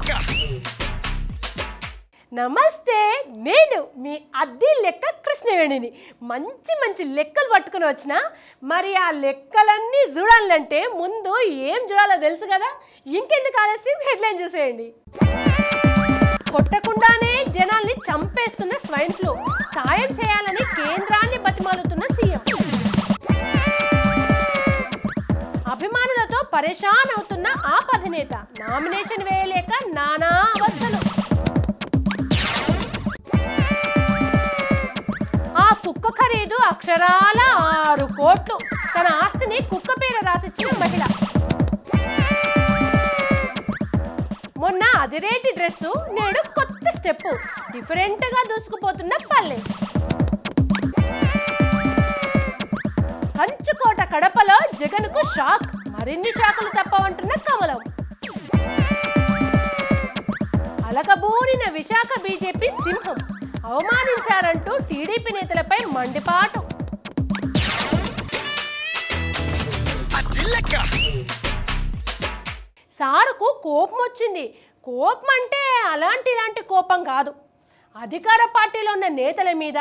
నమస్తే నేను మీ అద్దె లెక్క కృష్ణవేణిని మంచి మంచి లెక్కలు పట్టుకుని వచ్చిన మరి ఆ లెక్కలన్నీ చూడాలంటే ముందు ఏం చూడాలో తెలుసు కదా ఇంకెందుకు ఆలస్యం హెడ్లైన్ చూసేయండి కొట్టకుండానే జనాల్ని చంపేస్తున్న స్వైన్ ఫ్లూ సాయం చేయాలని కేంద్రాన్ని బతిమాలుతున్న సీఎం అభిమానులతో పరేషాన్ అవుతున్న ఆప్ అధినేత నామినేషన్ వేయలేక నానా అవస్థలు ఆ కుక్క ఖరీదు అక్షరాల ఆరు కోట్లు తన ఆస్తిని కుక్క పేరు రాసిచ్చిన మహిళ మొన్న అదిరేటి డ్రెస్సు నేడు కొత్త స్టెప్ డిఫరెంట్ గా దూసుకుపోతున్న పల్లె కంచుకోట కడపలో జగన్ కు షాక్ మరిన్ని షాకులు తప్పవంటున్న కమలం అలకబూరిన విశాఖ బీజేపీ సింహం అవమానించారంటూ టీడీపీ నేతలపై మండిపాటు సారుకు కోపం వచ్చింది కోపం అంటే అలాంటి ఇలాంటి కోపం కాదు అధికార పార్టీలో ఉన్న నేతల మీద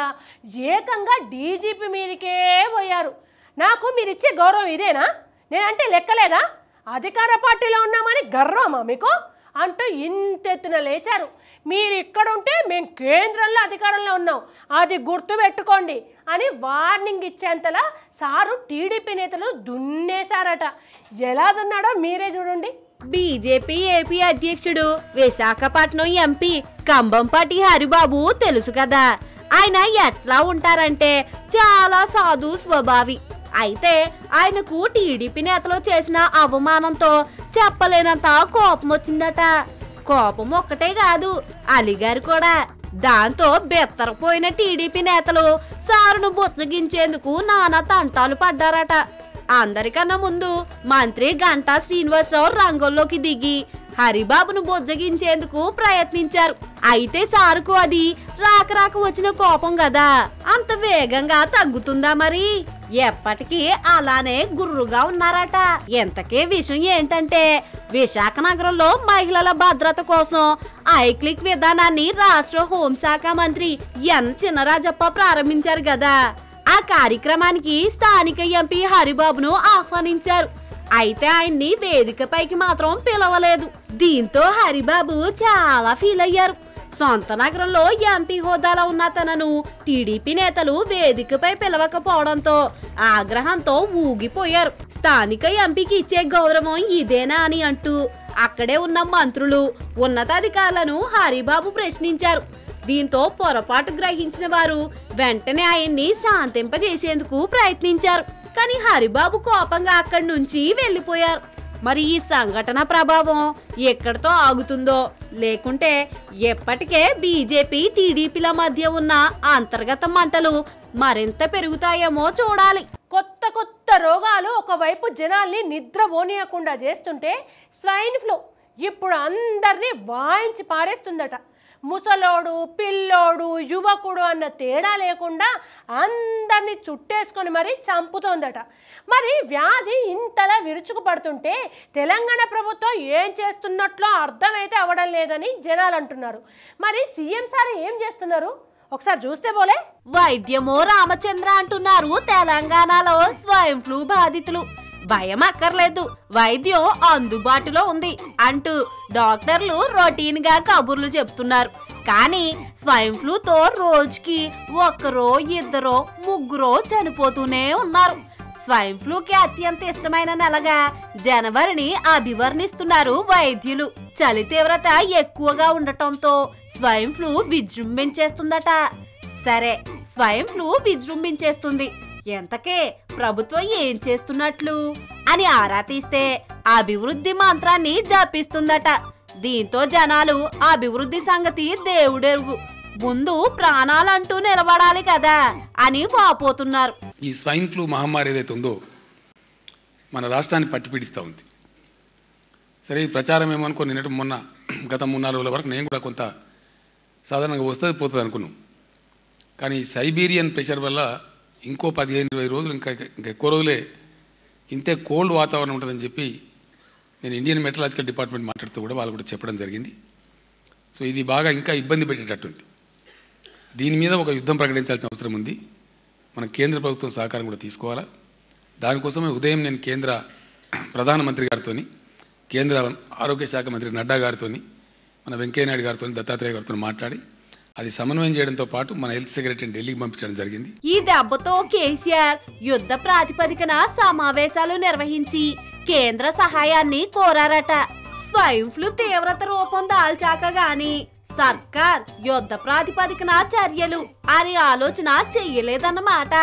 ఏకంగా డీజీపీ మీదకే పోయారు నాకు మీరు ఇచ్చే గౌరవం ఇదేనా నేనంటే లెక్కలేదా అధికార పార్టీలో ఉన్నామని గర్వమా మీకు అంటూ ఇంతెత్తున లేచారు మీరు ఇక్కడ ఉంటే మేము కేంద్రంలో అధికారంలో ఉన్నాం అది గుర్తు పెట్టుకోండి అని వార్నింగ్ ఇచ్చేంతలా సారు టీడీపీ నేతలు దున్నేశారట ఎలా దున్నాడో మీరే చూడండి బీజేపీ ఏపీ అధ్యక్షుడు విశాఖపట్నం ఎంపీ కంబంపాటి హరిబాబు తెలుసు కదా ఆయన ఎట్లా ఉంటారంటే చాలా సాధు స్వభావి అయితే ఆయనకు టీడీపీ నేతలు చేసిన అవమానంతో చెప్పలేనంత కోపం వచ్చిందట కోపం ఒక్కటే కాదు అలిగారు కూడా దాంతో బెత్తరపోయిన టీడీపీ నేతలు సారును బుచ్చగించేందుకు నానా తంటాలు పడ్డారట అందరికన్నా ముందు మంత్రి గంటా శ్రీనివాసరావు రంగంలోకి దిగి హరిబాబును బుజ్జగించేందుకు ప్రయత్నించారు అయితే సారుకు అది రాక రాక వచ్చిన కోపం కదా అంత వేగంగా తగ్గుతుందా మరి ఎప్పటికీ అలానే గుర్రుగా ఉన్నారట ఎంతకే విషయం ఏంటంటే విశాఖ నగరంలో మహిళల భద్రత కోసం ఐక్లిక్ విధానాన్ని రాష్ట్ర హోంశాఖ మంత్రి ఎన్ చినరాజప్ప ప్రారంభించారు కదా ఆ కార్యక్రమానికి స్థానిక ఎంపీ హరిబాబును ఆహ్వానించారు అయితే ఆయన్ని వేదికపైకి మాత్రం పిలవలేదు దీంతో హరిబాబు చాలా ఫీల్ అయ్యారు సొంత నగరంలో ఎంపీ హోదాలో ఉన్న తనను టీడీపీ నేతలు వేదికపై పిలవకపోవడంతో ఆగ్రహంతో ఊగిపోయారు స్థానిక ఎంపీకి ఇచ్చే గౌరవం ఇదేనా అని అంటూ అక్కడే ఉన్న మంత్రులు ఉన్నతాధికారులను హరిబాబు ప్రశ్నించారు దీంతో పొరపాటు గ్రహించిన వారు వెంటనే ఆయన్ని శాంతింపజేసేందుకు ప్రయత్నించారు కానీ హరిబాబు కోపంగా అక్కడి నుంచి వెళ్ళిపోయారు మరి ఈ సంఘటన ప్రభావం ఎక్కడితో ఆగుతుందో లేకుంటే ఎప్పటికే బీజేపీ టీడీపీల మధ్య ఉన్న అంతర్గత మంటలు మరింత పెరుగుతాయేమో చూడాలి కొత్త కొత్త రోగాలు ఒకవైపు జనాల్ని నిద్ర పోనీయకుండా చేస్తుంటే స్వైన్ ఫ్లూ ఇప్పుడు అందరినీ వాయించి పారేస్తుందట ముసలోడు పిల్లోడు యువకుడు అన్న తేడా లేకుండా అందరినీ చుట్టేసుకొని మరీ చంపుతోందట మరి వ్యాధి ఇంతలా విరుచుకుపడుతుంటే తెలంగాణ ప్రభుత్వం ఏం చేస్తున్నట్లో అర్థమైతే అవ్వడం లేదని జనాలు అంటున్నారు మరి సీఎం సార్ ఏం చేస్తున్నారు ఒకసారి చూస్తే పోలే వైద్యమో రామచంద్ర అంటున్నారు తెలంగాణలో స్వైన్ ఫ్లూ బాధితులు భయం అక్కర్లేదు వైద్యం అందుబాటులో ఉంది అంటూ డాక్టర్లు రొటీన్ గా కబుర్లు చెప్తున్నారు కానీ స్వైన్ ఫ్లూతో రోజుకి ఒక్కరో ఇద్దరో ముగ్గురో చనిపోతూనే ఉన్నారు స్వైన్ ఫ్లూకి అత్యంత ఇష్టమైన నెలగా జనవరిని అభివర్ణిస్తున్నారు వైద్యులు చలి తీవ్రత ఎక్కువగా ఉండటంతో స్వైన్ ఫ్లూ విజృంభించేస్తుందట సరే స్వైన్ ఫ్లూ విజృంభించేస్తుంది ఎంతకే ప్రభుత్వం ఏం చేస్తున్నట్లు అని ఆరా తీస్తే అభివృద్ధి మంత్రాన్ని జపిస్తుందట దీంతో జనాలు అభివృద్ధి సంగతి దేవుడెరుగు ముందు ప్రాణాలంటూ నిలబడాలి కదా అని వాపోతున్నారు ఈ స్వైన్ ఫ్లూ మహమ్మారి ఏదైతే ఉందో మన రాష్ట్రాన్ని పట్టిపీడిస్తూ ఉంది సరే ఈ ప్రచారం ఏమనుకో నిన్నటి మొన్న గత మూడు నాలుగు రోజుల వరకు నేను కూడా కొంత సాధారణంగా వస్తుంది పోతుంది అనుకున్నాం కానీ ఈ సైబీరియన్ ప్రెషర్ వల్ల ఇంకో పదిహేను ఇరవై రోజులు ఇంకా ఇంకా ఎక్కువ రోజులే ఇంతే కోల్డ్ వాతావరణం ఉంటుందని చెప్పి నేను ఇండియన్ మెట్రలాజికల్ డిపార్ట్మెంట్ మాట్లాడుతూ కూడా వాళ్ళు కూడా చెప్పడం జరిగింది సో ఇది బాగా ఇంకా ఇబ్బంది పెట్టేటట్టుంది దీని మీద ఒక యుద్ధం ప్రకటించాల్సిన అవసరం ఉంది మన కేంద్ర ప్రభుత్వం సహకారం కూడా తీసుకోవాలా దానికోసమే ఉదయం నేను కేంద్ర ప్రధానమంత్రి గారితో కేంద్ర ఆరోగ్య శాఖ మంత్రి నడ్డా గారితో మన వెంకయ్యనాయుడు గారితో దత్తాత్రేయ గారితో మాట్లాడి అది సమన్వయం చేయడంతో పాటు మన హెల్త్ సెక్రటరీని ఢిల్లీకి పంపించడం జరిగింది ఈ దెబ్బతో కేసీఆర్ యుద్ధ ప్రాతిపదికన సమావేశాలు నిర్వహించి కేంద్ర సహాయాన్ని కోరారట స్వైన్ ఫ్లూ తీవ్రత రూపం దాల్చాక గాని సర్కార్ యుద్ధ ప్రాతిపదికన చర్యలు అని ఆలోచన చెయ్యలేదన్నమాట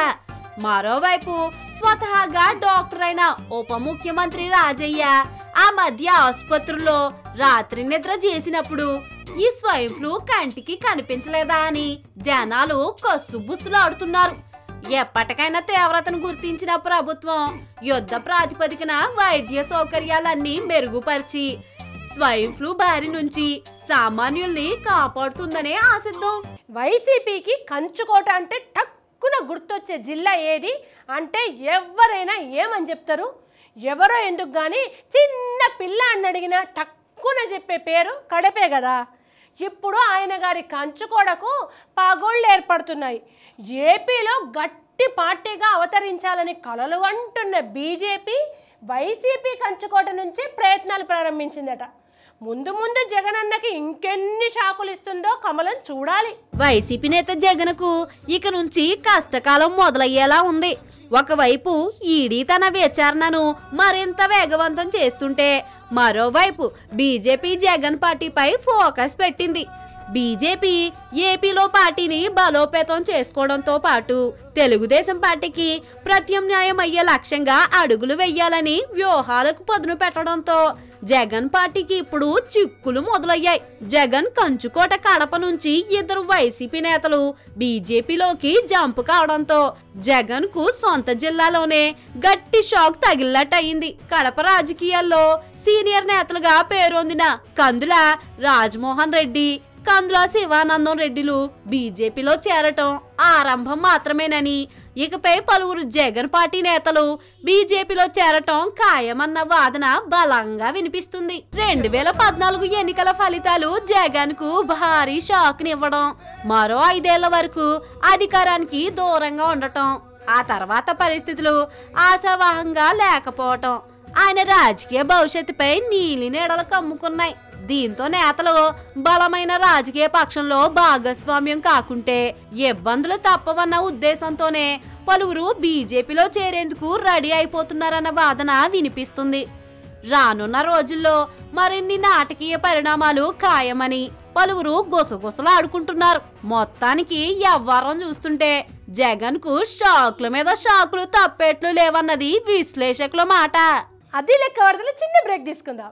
మరోవైపు స్వతహాగా డాక్టర్ అయిన ఉప ముఖ్యమంత్రి రాజయ్య ఆ మధ్య ఆసుపత్రుల్లో రాత్రి నిద్ర చేసినప్పుడు ఈ స్వైన్ ఫ్లూ కంటికి కనిపించలేదా అని జనాలు కస్సుబుస్సులాడుతున్నారు ఎప్పటికైనా తీవ్రతను గుర్తించిన ప్రభుత్వం యుద్ధ ప్రాతిపదికన వైద్య సౌకర్యాలన్నీ మెరుగుపరిచి స్వైన్ ఫ్లూ బారి నుంచి సామాన్యుల్ని కాపాడుతుందనే ఆశిద్దాం వైసీపీకి కంచుకోట అంటే టక్కున గుర్తొచ్చే జిల్లా ఏది అంటే ఎవరైనా ఏమని చెప్తారు ఎవరో ఎందుకు కానీ చిన్న పిల్ల అని అడిగినా టక్కున చెప్పే పేరు కడపే కదా ఇప్పుడు ఆయన గారి కంచుకోడకు పగోళ్ళు ఏర్పడుతున్నాయి ఏపీలో గట్టి పార్టీగా అవతరించాలని కలలు అంటున్న బీజేపీ వైసీపీ కంచుకోట నుంచి ప్రయత్నాలు ప్రారంభించిందట ముందు ముందు జగనన్నకి ఇంకెన్ని షాకులు ఇస్తుందో కమలం చూడాలి వైసీపీ నేత జగన్కు ఇక నుంచి కష్టకాలం మొదలయ్యేలా ఉంది ఒకవైపు ఈడీ తన విచారణను మరింత వేగవంతం చేస్తుంటే మరోవైపు బీజేపీ జగన్ పార్టీపై ఫోకస్ పెట్టింది బీజేపీ ఏపీలో పార్టీని బలోపేతం చేసుకోవడంతో పాటు తెలుగుదేశం పార్టీకి ప్రత్యామ్నాయం అయ్యే లక్ష్యంగా అడుగులు వెయ్యాలని వ్యూహాలకు పదును పెట్టడంతో జగన్ పార్టీకి ఇప్పుడు చిక్కులు మొదలయ్యాయి జగన్ కంచుకోట కడప నుంచి ఇద్దరు వైసీపీ నేతలు బీజేపీలోకి జంప్ కావడంతో జగన్ కు సొంత జిల్లాలోనే గట్టి షాక్ తగిలినట్టయింది కడప రాజకీయాల్లో సీనియర్ నేతలుగా పేరొందిన కందుల రాజ్మోహన్ రెడ్డి కందుల శివానందం రెడ్డిలు బీజేపీలో చేరటం ఆరంభం మాత్రమేనని ఇకపై పలువురు జగన్ పార్టీ నేతలు బీజేపీలో చేరటం ఖాయమన్న వాదన బలంగా వినిపిస్తుంది రెండు వేల పద్నాలుగు ఎన్నికల ఫలితాలు జగన్ కు భారీ షాక్ నివ్వడం మరో ఐదేళ్ల వరకు అధికారానికి దూరంగా ఉండటం ఆ తర్వాత పరిస్థితులు ఆశావాహంగా లేకపోవటం ఆయన రాజకీయ భవిష్యత్తుపై నీలి నీడలు కమ్ముకున్నాయి దీంతో నేతలు బలమైన రాజకీయ పక్షంలో భాగస్వామ్యం కాకుంటే ఇబ్బందులు తప్పవన్న ఉద్దేశంతోనే పలువురు బీజేపీలో చేరేందుకు రెడీ అయిపోతున్నారన్న వాదన వినిపిస్తుంది రానున్న రోజుల్లో మరిన్ని నాటకీయ పరిణామాలు ఖాయమని పలువురు గుసగుసలాడుకుంటున్నారు మొత్తానికి ఎవ్వరం చూస్తుంటే జగన్ కు షాకుల మీద షాకులు తప్పేట్లు లేవన్నది విశ్లేషకుల మాట అది లెక్క వరదలు చిన్న బ్రేక్ తీసుకుందాం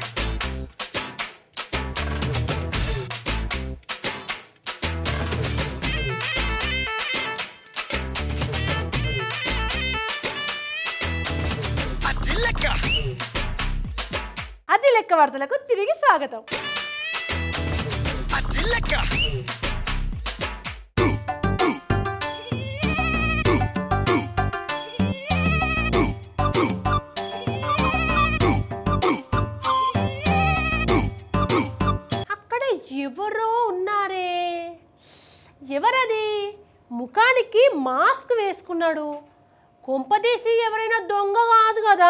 అది లెక్క వార్తలకు తిరిగి స్వాగతం అక్కడ ఎవరో ఉన్నారే ఎవరది ముఖానికి మాస్క్ వేసుకున్నాడు కొంపదీసి ఎవరైనా దొంగ కాదు కదా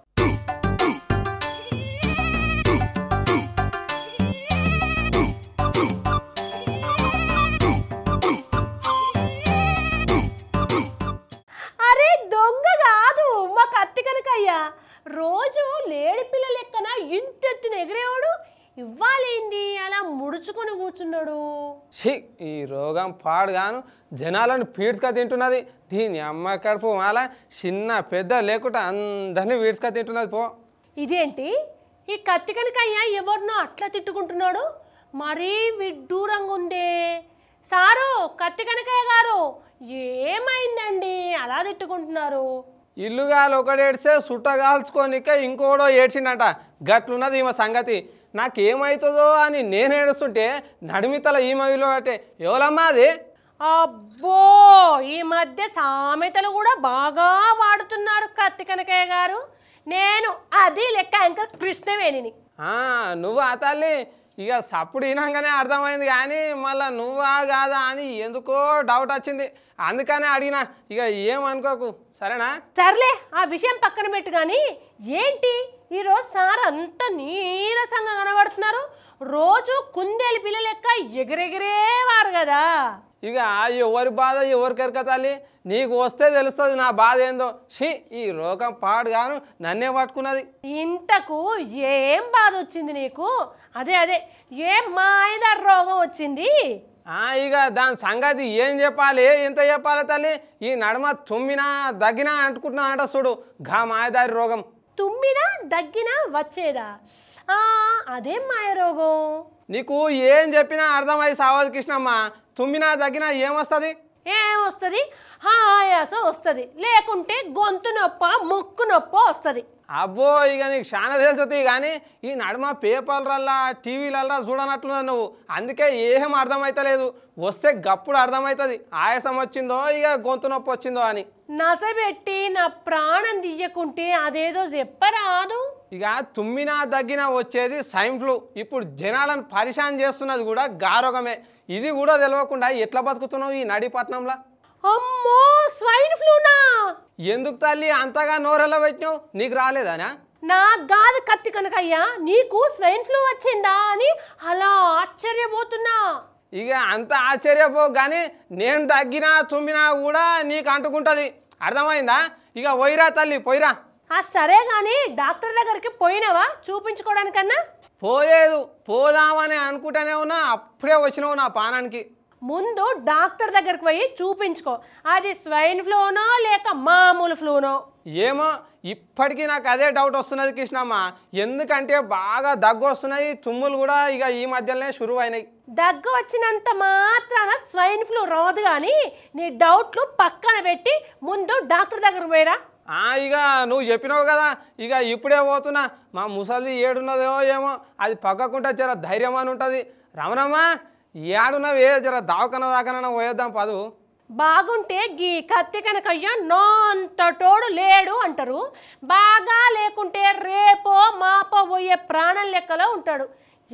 అరే దొంగ కాదు మా కత్తి కనుకయ్యా రోజు లేడి పిల్ల లెక్కన ఇంటెత్తున ఎగిరేవాడు ఇవ్వాలేంది అలా ముడుచుకొని కూర్చున్నాడు ఛీ ఈ రోగం పాడుగాను జనాలను పీడ్చుక తింటున్నది దీని అమ్మ కడుపు మాల చిన్న పెద్ద లేకుండా అందరినీ వీడ్చుక తింటున్నది పో ఇదేంటి ఈ కత్తి కనుకయ్యా ఎవరినో అట్లా తిట్టుకుంటున్నాడు మరీ విడ్డూరంగా ఉందే సారు కత్తి కనకయ్య గారు ఏమైందండి అలా తిట్టుకుంటున్నారు ఇల్లుగాలు ఒకటి ఏడ్చే సుట్ట కాల్చుకోనిక ఇంకోడో ఏడ్చిండట గట్లున్నది ఈమె సంగతి నాకేమవుతుందో అని నేను ఏడుస్తుంటే నడిమితల ఈమెలో అంటే ఎవరమ్మా అది అబ్బో ఈ మధ్య సామెతలు కూడా బాగా వాడుతున్నారు కత్తి కనకయ్య గారు నేను అది లెక్క యాంకర్ కృష్ణవేణిని ఆ, నువ్వు ఆ తల్లి ఇక సప్పుడు వినంగానే అర్థమైంది కానీ మళ్ళీ నువ్వా కాదా అని ఎందుకో డౌట్ వచ్చింది అందుకనే అడిగినా ఇక ఏమనుకోకు సరేనా సర్లే ఆ విషయం పక్కన పెట్టు కానీ ఏంటి ఈరోజు సార్ అంత నీరసంగా కనబడుతున్నారు రోజు కుందేలు పిల్ల లెక్క ఎగిరెగిరేవారు కదా ఇక ఎవరి బాధ ఎవరి కెరక తల్లి నీకు వస్తే తెలుస్తుంది నా బాధ ఏందో షీ ఈ రోగం పాడుగాను నన్నే పట్టుకున్నది ఇంతకు ఏం బాధ వచ్చింది నీకు అదే అదే ఏం మాయదారు రోగం వచ్చింది ఆ, ఇక దాని సంగతి ఏం చెప్పాలి ఎంత చెప్పాలి తల్లి ఈ నడుమ తుమ్మినా దగ్గినా అంటుకుంటున్నా అంట చూడు గా మాయదారి రోగం తుమ్మినా దగ్గినా వచ్చేదా ఆ, అదేం మాయ రోగం నీకు ఏం చెప్పినా అర్థమై సావదు కృష్ణమ్మ తుమ్మినా దగ్గినా ఏమొస్తుంది ఏమొస్తుంది ఆయాసం వస్తుంది లేకుంటే గొంతు నొప్ప ముక్కు నొప్ప వస్తుంది అబ్బో ఇక నీకు చాలా తెలుస్తుంది కానీ ఈ నడుమ పేపర్లల్లా టీవీలల్లా చూడనట్లున్నది నువ్వు అందుకే ఏం అర్థమైతలేదు వస్తే గప్పుడు అర్థమవుతుంది ఆయాసం వచ్చిందో ఇక గొంతు నొప్పి వచ్చిందో అని నసబెట్టి నా ప్రాణం తీయకుంటే అదేదో చెప్పరాదు ఇక తుమ్మినా దగ్గినా వచ్చేది సైన్ ఫ్లూ ఇప్పుడు జనాలను పరిశాన్ చేస్తున్నది కూడా గారోగమే ఇది కూడా తెలియకుండా ఎట్లా బతుకుతున్నావు ఈ నడిపట్నంలో అమ్మో స్వైన్ ఫ్లూనా ఎందుకు తల్లి అంతగా నోరెల్ల పెట్టినావు నీకు రాలేదానా నా గాది కత్తి కనుకయ్యా నీకు స్వైన్ ఫ్లూ వచ్చిందా అని అలా ఆశ్చర్యపోతున్నా ఇక అంత ఆశ్చర్యపో కానీ నేను తగ్గినా తుమ్మినా కూడా నీకు అంటుకుంటుంది అర్థమైందా ఇక పోయిరా తల్లి పోయిరా ఆ సరే కానీ డాక్టర్ దగ్గరికి పోయినావా చూపించుకోవడానికన్నా పోలేదు పోదామని అనుకుంటూనే ఉన్నా అప్పుడే వచ్చినావు నా పానానికి ముందు డాక్టర్ దగ్గరికి పోయి చూపించుకో అది స్వైన్ ఫ్లూనో లేక మామూలు ఫ్లూనో ఏమో ఇప్పటికీ నాకు అదే డౌట్ వస్తున్నది కృష్ణమ్మ ఎందుకంటే బాగా దగ్గు వస్తున్నాయి తుమ్ములు కూడా ఇక ఈ మధ్యలోనే షురువు అయినాయి దగ్గు వచ్చినంత మాత్రాన స్వైన్ ఫ్లూ రాదు కానీ నీ డౌట్లు పక్కన పెట్టి ముందు డాక్టర్ దగ్గరికి పోయిరా ఆ, ఇక నువ్వు చెప్పినావు కదా ఇక ఇప్పుడే పోతున్నా మా ముసలి ఏడున్నదో ఏమో అది పక్కకుంటే జర ధైర్యం అని ఉంటుంది రమణమ్మ ఏడున్నవే జర దావకన దాకన పోయేద్దాం పదు బాగుంటే గీ కత్తి కనుకయ్య నోంతటోడు లేడు అంటారు బాగా లేకుంటే రేపో మాపో పోయే ప్రాణం లెక్కలో ఉంటాడు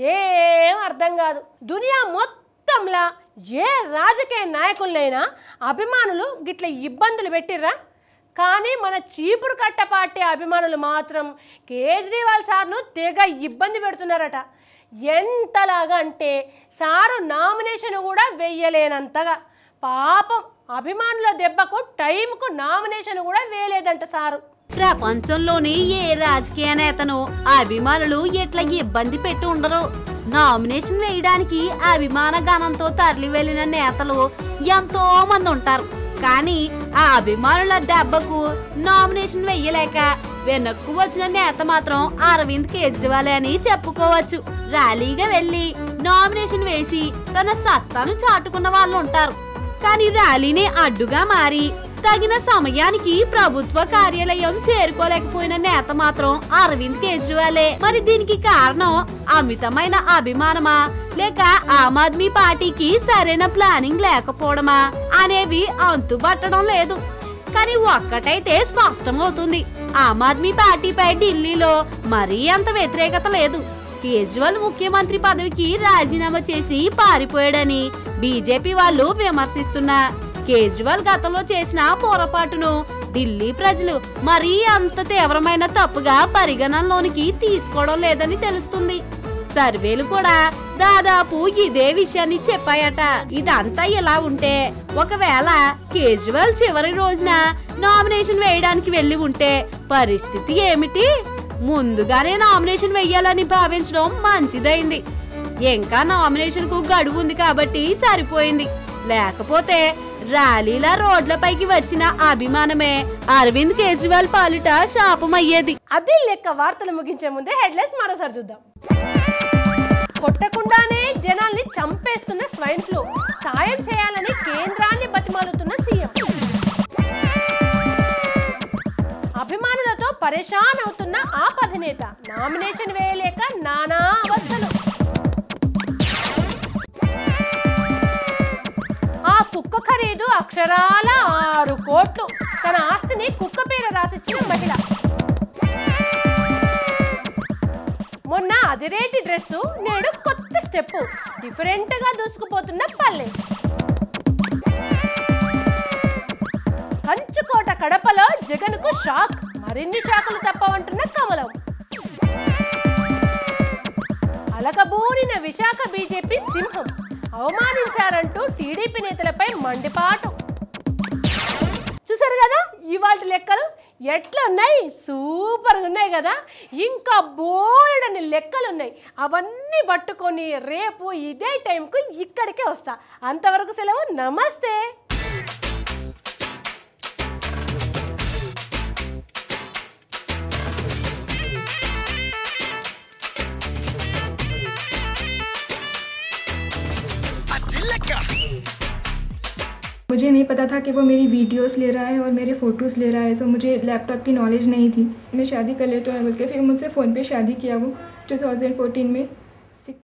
ఏం అర్థం కాదు దునియా మొత్తంలా ఏ రాజకీయ నాయకులైనా అభిమానులు గిట్ల ఇబ్బందులు పెట్టిర్రా కానీ మన చీపురు కట్ట పార్టీ అభిమానులు మాత్రం కేజ్రీవాల్ సార్ను తెగ ఇబ్బంది పెడుతున్నారట ఎంతలాగా అంటే సారు నామినేషన్ కూడా వెయ్యలేనంతగా పాపం అభిమానుల దెబ్బకు టైంకు నామినేషన్ కూడా వేయలేదంట సారు ప్రపంచంలోని ఏ రాజకీయ నేతను అభిమానులు ఎట్లా ఇబ్బంది పెట్టి ఉండరు నామినేషన్ వేయడానికి అభిమాన గణంతో తరలి వెళ్లిన నేతలు ఎంతో మంది ఉంటారు కానీ ఆ అభిమానుల దెబ్బకు నామినేషన్ వెయ్యలేక వెనక్కు వచ్చిన నేత మాత్రం అరవింద్ కేజ్రీవాల్ అని చెప్పుకోవచ్చు ర్యాలీగా వెళ్లి నామినేషన్ వేసి తన సత్తాను చాటుకున్న వాళ్ళు ఉంటారు కానీ ర్యాలీని అడ్డుగా మారి తగిన సమయానికి ప్రభుత్వ కార్యాలయం చేరుకోలేకపోయిన నేత మాత్రం అరవింద్ కేజ్రీవాలే మరి దీనికి కారణం అమితమైన అభిమానమా లేక ఆమ్ ఆద్మీ పార్టీకి సరైన ప్లానింగ్ లేకపోవడమా అనేవి అంతుబట్టడం లేదు కానీ ఒక్కటైతే స్పష్టమవుతుంది ఆమ్ ఆద్మీ పార్టీపై ఢిల్లీలో మరీ అంత వ్యతిరేకత లేదు కేజ్రీవాల్ ముఖ్యమంత్రి పదవికి రాజీనామా చేసి పారిపోయాడని బీజేపీ వాళ్ళు విమర్శిస్తున్నా కేజ్రీవాల్ గతంలో చేసిన పొరపాటును ఢిల్లీ ప్రజలు మరీ అంత తీవ్రమైన తప్పుగా పరిగణనలోనికి తీసుకోవడం లేదని తెలుస్తుంది సర్వేలు కూడా దాదాపు ఇదే విషయాన్ని చెప్పాయట ఇదంతా ఇలా ఉంటే ఒకవేళ కేజ్రీవాల్ చివరి రోజున నామినేషన్ వేయడానికి వెళ్ళి ఉంటే పరిస్థితి ఏమిటి ముందుగానే నామినేషన్ వెయ్యాలని భావించడం మంచిదైంది ఇంకా నామినేషన్ కు గడువు ఉంది కాబట్టి సరిపోయింది లేకపోతే ర్యాలీల రోడ్లపైకి వచ్చిన అభిమానమే అరవింద్ కేజ్రీవాల్ పాలిట శాపమయ్యేది అది లెక్క వార్తలు ముగించే ముందే హెడ్లైన్స్ మరోసారి చూద్దాం కొట్టకుండానే జనాల్ని చంపేస్తున్న స్వైన్ ఫ్లూ సాయం చేయాలని కేంద్రాన్ని బతిమాలుతున్న సీఎం అభిమానులతో పరేషాన్ అవుతున్న ఆప్ అధినేత నామినేషన్ వేయలేక నానా అవస్థలు ఆ కుక్క ఖరీదు అక్షరాల ఆరు కోట్లు తన ఆస్తిని కుక్క పేరు రాసిచ్చిన మహిళ మొన్న అదిరేటి డ్రెస్ నేడు కొత్త స్టెప్ డిఫరెంట్గా దూసుకుపోతున్న పల్లె కంచుకోట కడపలో జగన్కు షాక్ మరిన్ని షాకులు తప్పవంటున్న కమలం అలకబూరిన విశాఖ బీజేపీ సింహం అవమానించారంటూ టీడీపీ నేతలపై మండిపాటు చూసారు కదా ఇవాటి లెక్కలు ఎట్లా ఉన్నాయి సూపర్గా ఉన్నాయి కదా ఇంకా బోల్డని లెక్కలు ఉన్నాయి అవన్నీ పట్టుకొని రేపు ఇదే టైంకు ఇక్కడికే వస్తా అంతవరకు సెలవు నమస్తే मुझे नहीं पता था कि वो मेरी वीडियोस ले रहा है और मेरे फ़ोटोज़ ले रहा है तो मुझे लैपटॉप की नॉलेज नहीं थी मैं शादी कर लेता हूँ बोल के फिर मुझसे फ़ोन पे शादी किया वो 2014 में